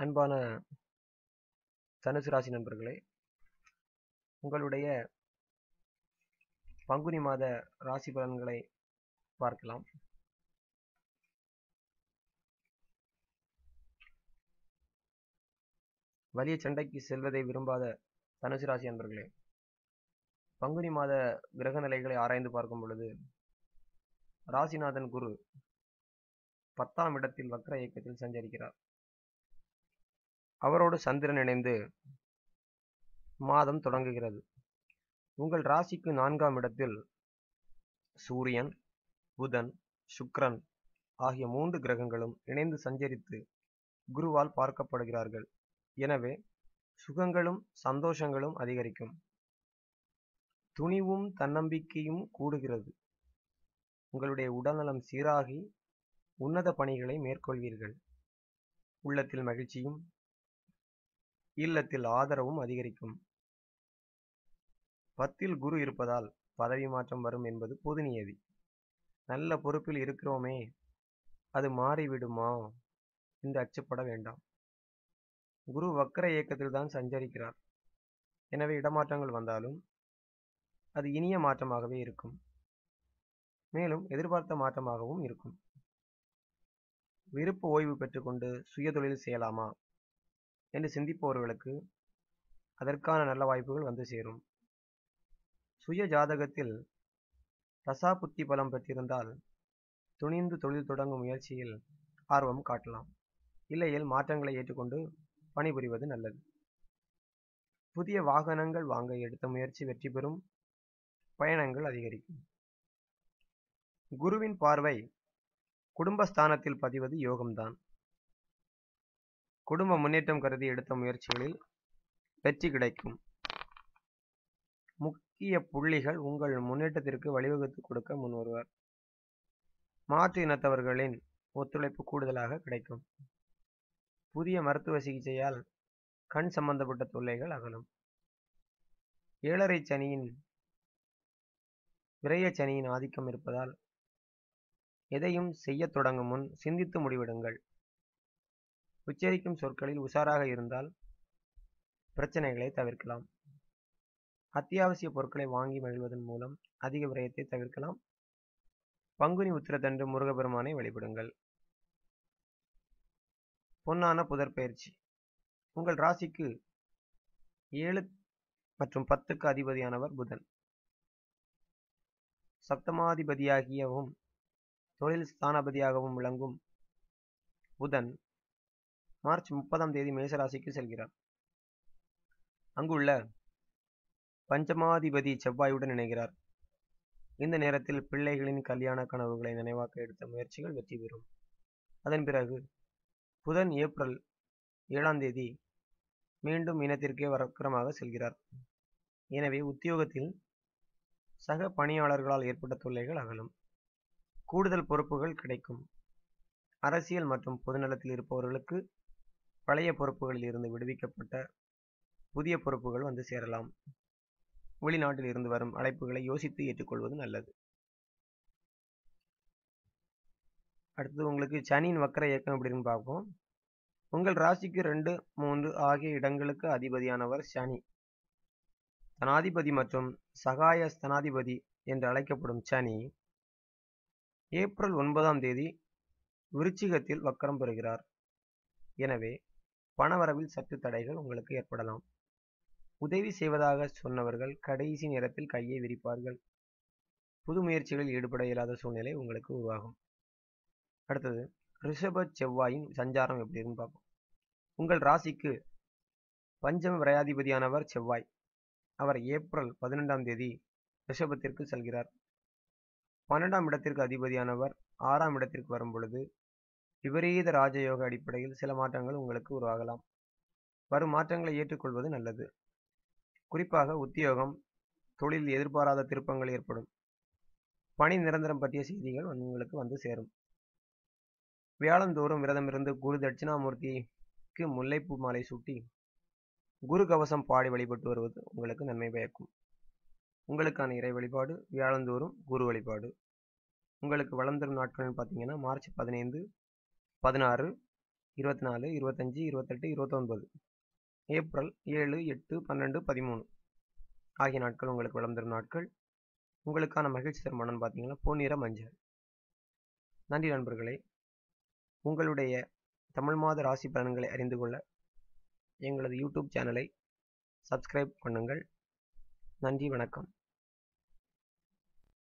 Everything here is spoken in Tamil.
அன்பான தனுசு ராசி நண்பர்களே உங்களுடைய பங்குனி மாத ராசி பலன்களை பார்க்கலாம் வலிய சண்டைக்கு செல்வதை விரும்பாத தனுசு ராசி நண்பர்களே பங்குனி மாத கிரக நிலைகளை ஆராய்ந்து பார்க்கும் பொழுது ராசிநாதன் குரு பத்தாம் இடத்தில் வக்ர இயக்கத்தில் சஞ்சரிக்கிறார் அவரோடு சந்திரன் இணைந்து மாதம் தொடங்குகிறது உங்கள் ராசிக்கு நான்காம் இடத்தில் சூரியன் புதன் சுக்கிரன் ஆகிய மூன்று கிரகங்களும் இணைந்து சஞ்சரித்து குருவால் பார்க்கப்படுகிறார்கள் எனவே சுகங்களும் சந்தோஷங்களும் அதிகரிக்கும் துணிவும் தன்னம்பிக்கையும் கூடுகிறது உங்களுடைய உடல்நலம் சீராகி உன்னத பணிகளை மேற்கொள்வீர்கள் உள்ளத்தில் மகிழ்ச்சியும் இல்லத்தில் ஆதரவும் அதிகரிக்கும் பத்தில் குரு இருப்பதால் பதவி மாற்றம் வரும் என்பது பொது நியதி நல்ல பொறுப்பில் இருக்கிறோமே அது மாறிவிடுமா என்று அச்சப்பட வேண்டாம் குரு வக்கர இயக்கத்தில் தான் சஞ்சரிக்கிறார் எனவே இடமாற்றங்கள் வந்தாலும் அது இனிய மாற்றமாகவே இருக்கும் மேலும் எதிர்பார்த்த மாற்றமாகவும் இருக்கும் விருப்ப ஓய்வு பெற்றுக்கொண்டு சுயதொழில் செய்யலாமா என்று சிந்திப்பவர்களுக்கு அதற்கான நல்ல வாய்ப்புகள் வந்து சேரும் சுய ஜாதகத்தில் தசா புத்தி பலம் பெற்றிருந்தால் துணிந்து தொழில் தொடங்கும் முயற்சியில் ஆர்வம் காட்டலாம் இல்லையில் மாற்றங்களை ஏற்றுக்கொண்டு பணிபுரிவது நல்லது புதிய வாகனங்கள் வாங்க எடுத்த முயற்சி வெற்றி பெறும் பயணங்கள் அதிகரிக்கும் குருவின் பார்வை குடும்பஸ்தானத்தில் பதிவது யோகம்தான் குடும்ப முன்னேற்றம் கருதி எடுத்த முயற்சிகளில் வெற்றி கிடைக்கும் முக்கிய புள்ளிகள் உங்கள் முன்னேற்றத்திற்கு வழிவகுத்து கொடுக்க முன்வருவர் மாற்று இனத்தவர்களின் ஒத்துழைப்பு கூடுதலாக கிடைக்கும் புதிய மருத்துவ சிகிச்சையால் கண் சம்பந்தப்பட்ட தொல்லைகள் அகலும் ஏழரை சனியின் விரைய சனியின் ஆதிக்கம் இருப்பதால் எதையும் செய்யத் தொடங்கும் முன் சிந்தித்து முடிவெடுங்கள் உச்சரிக்கும் சொற்களில் உஷாராக இருந்தால் பிரச்சனைகளை தவிர்க்கலாம் அத்தியாவசிய பொருட்களை வாங்கி மகிழ்வதன் மூலம் அதிக விரயத்தை தவிர்க்கலாம் பங்குனி உத்திரத்தன்று முருகபெருமானை வழிபடுங்கள் பொன்னான புதர் பயிற்சி உங்கள் ராசிக்கு ஏழு மற்றும் பத்துக்கு அதிபதியானவர் புதன் சப்தமாதிபதியாகியவும் தொழில் ஸ்தானாபதியாகவும் விளங்கும் புதன் மார்ச் முப்பதாம் தேதி மேசராசிக்கு செல்கிறார் அங்குள்ள பஞ்சமாதிபதி செவ்வாயுடன் இணைகிறார் இந்த நேரத்தில் பிள்ளைகளின் கல்யாண கனவுகளை நினைவாக்க எடுத்த முயற்சிகள் வெற்றி பெறும் அதன் பிறகு புதன் ஏப்ரல் ஏழாம் தேதி மீண்டும் இனத்திற்கே வக்கரமாக செல்கிறார் எனவே உத்தியோகத்தில் சக பணியாளர்களால் ஏற்பட்ட தொல்லைகள் அகலும் கூடுதல் பொறுப்புகள் கிடைக்கும் அரசியல் மற்றும் பொதுநலத்தில் இருப்பவர்களுக்கு பழைய பொறுப்புகளில் இருந்து விடுவிக்கப்பட்ட புதிய பொறுப்புகள் வந்து சேரலாம் வெளிநாட்டில் இருந்து வரும் அழைப்புகளை யோசித்து ஏற்றுக்கொள்வது நல்லது அடுத்தது உங்களுக்கு சனியின் வக்கர இயக்கம் எப்படின்னு பார்ப்போம் உங்கள் ராசிக்கு ரெண்டு மூன்று ஆகிய இடங்களுக்கு அதிபதியானவர் சனி ஸ்தனாதிபதி மற்றும் சகாய ஸ்தனாதிபதி என்று அழைக்கப்படும் சனி ஏப்ரல் ஒன்பதாம் தேதி விருச்சிகத்தில் வக்கரம் பெறுகிறார் எனவே பணவரவில் சற்று தடைகள் உங்களுக்கு ஏற்படலாம் உதவி செய்வதாக சொன்னவர்கள் கடைசி நேரத்தில் கையை விரிப்பார்கள் புது முயற்சிகளில் ஈடுபட இயலாத சூழ்நிலை உங்களுக்கு உருவாகும் அடுத்தது ரிஷப செவ்வாயின் சஞ்சாரம் எப்படின்னு பார்ப்போம் உங்கள் ராசிக்கு பஞ்சம விரையாதிபதியானவர் செவ்வாய் அவர் ஏப்ரல் பதினெண்டாம் தேதி ரிஷபத்திற்கு செல்கிறார் பன்னெண்டாம் இடத்திற்கு அதிபதியானவர் ஆறாம் இடத்திற்கு வரும் பொழுது விபரீத ராஜயோக அடிப்படையில் சில மாற்றங்கள் உங்களுக்கு உருவாகலாம் வரும் மாற்றங்களை ஏற்றுக்கொள்வது நல்லது குறிப்பாக உத்தியோகம் தொழில் எதிர்பாராத திருப்பங்கள் ஏற்படும் பணி நிரந்தரம் பற்றிய செய்திகள் உங்களுக்கு வந்து சேரும் வியாழந்தோறும் விரதமிருந்து குரு தட்சிணாமூர்த்திக்கு முல்லைப்பூ மாலை சூட்டி குரு கவசம் பாடி வழிபட்டு வருவது உங்களுக்கு நன்மை பயக்கும் உங்களுக்கான இறை வழிபாடு வியாழந்தோறும் குரு வழிபாடு உங்களுக்கு வளர்ந்துரும் நாட்கள்னு பார்த்தீங்கன்னா மார்ச் பதினைந்து பதினாறு இருபத்தி நாலு இருபத்தஞ்சி இருபத்தெட்டு இருபத்தொன்பது ஏப்ரல் ஏழு எட்டு பன்னெண்டு பதிமூணு ஆகிய நாட்கள் உங்களுக்கு வளம் தரும் நாட்கள் உங்களுக்கான மகிழ்ச்சி தரும் மனம் பார்த்தீங்கன்னா பொன்னிற மஞ்சள் நன்றி நண்பர்களே உங்களுடைய தமிழ் மாத ராசி பலன்களை அறிந்து கொள்ள எங்களது யூடியூப் சேனலை சப்ஸ்கிரைப் பண்ணுங்கள் நன்றி வணக்கம்